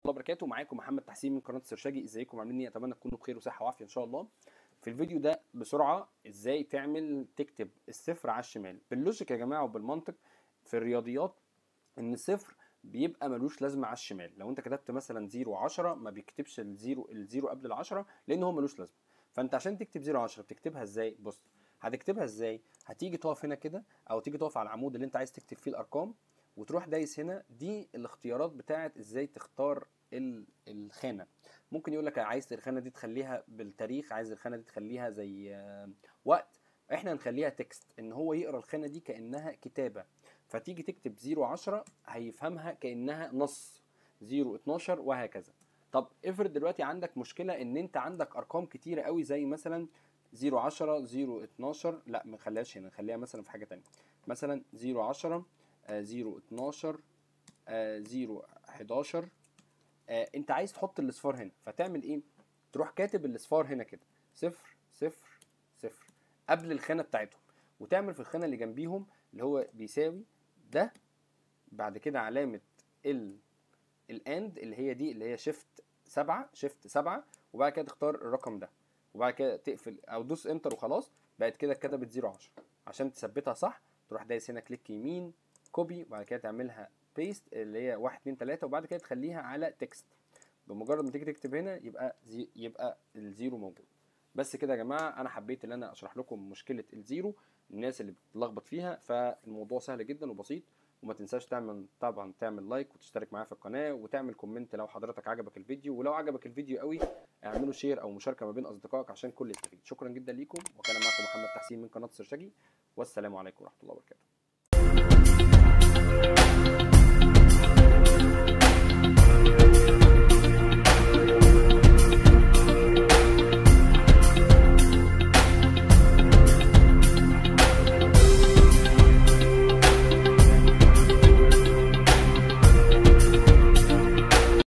الله وبركاته معاكم محمد تحسين من قناه السرشاجي ازيكم عاملين ايه اتمنى تكونوا بخير وصحه وعافيه ان شاء الله في الفيديو ده بسرعه ازاي تعمل تكتب الصفر على الشمال باللوجيك يا جماعه وبالمنطق في الرياضيات ان الصفر بيبقى ملوش لازمه على الشمال لو انت كتبت مثلا 0 10 ما بيكتبش الزيرو الزيرو قبل العشرة لان هو ملوش لازمه فانت عشان تكتب 0 10 بتكتبها ازاي بص هتكتبها ازاي هتيجي تقف هنا كده او تيجي تقف على العمود اللي انت عايز تكتب فيه الارقام وتروح دايس هنا دي الاختيارات بتاعت ازاي تختار ال- الخانه ممكن يقول لك عايز الخانه دي تخليها بالتاريخ عايز الخانه دي تخليها زي آه، وقت احنا نخليها تكست ان هو يقرا الخانه دي كانها كتابه فتيجي تكتب 0 10 هيفهمها كانها نص 0 12 وهكذا طب افرض دلوقتي عندك مشكله ان انت عندك ارقام كتيره قوي زي مثلا 0 10 0 12 لا ما نخليهاش هنا نخليها مثلا في حاجه تانية مثلا 0 10 آه، 0 12 آه، 0 11 آه، انت عايز تحط الاصفار هنا فتعمل ايه تروح كاتب الاصفار هنا كده صفر صفر صفر قبل الخانه بتاعتهم وتعمل في الخانه اللي جنبيهم اللي هو بيساوي ده بعد كده علامه ال الاند اللي هي دي اللي هي شيفت سبعة شيفت سبعة وبعد كده تختار الرقم ده وبعد كده تقفل او دوس انتر وخلاص بقت كده اتكتبت 0 10 عشان تثبتها صح تروح دايس هنا كليك يمين كوبي وبعد كده تعملها بيست اللي هي 1 2 3 وبعد كده تخليها على تكست بمجرد ما تيجي تكتب هنا يبقى زي يبقى الزيرو موجود بس كده يا جماعه انا حبيت ان انا اشرح لكم مشكله الزيرو الناس اللي بتتلخبط فيها فالموضوع سهل جدا وبسيط وما تنساش تعمل طبعا تعمل لايك وتشترك معايا في القناه وتعمل كومنت لو حضرتك عجبك الفيديو ولو عجبك الفيديو قوي اعملوا شير او مشاركه ما بين اصدقائك عشان كل يستفيد شكرا جدا ليكم وكان معكم محمد تحسين من قناه سرشاجي والسلام عليكم ورحمه الله وبركاته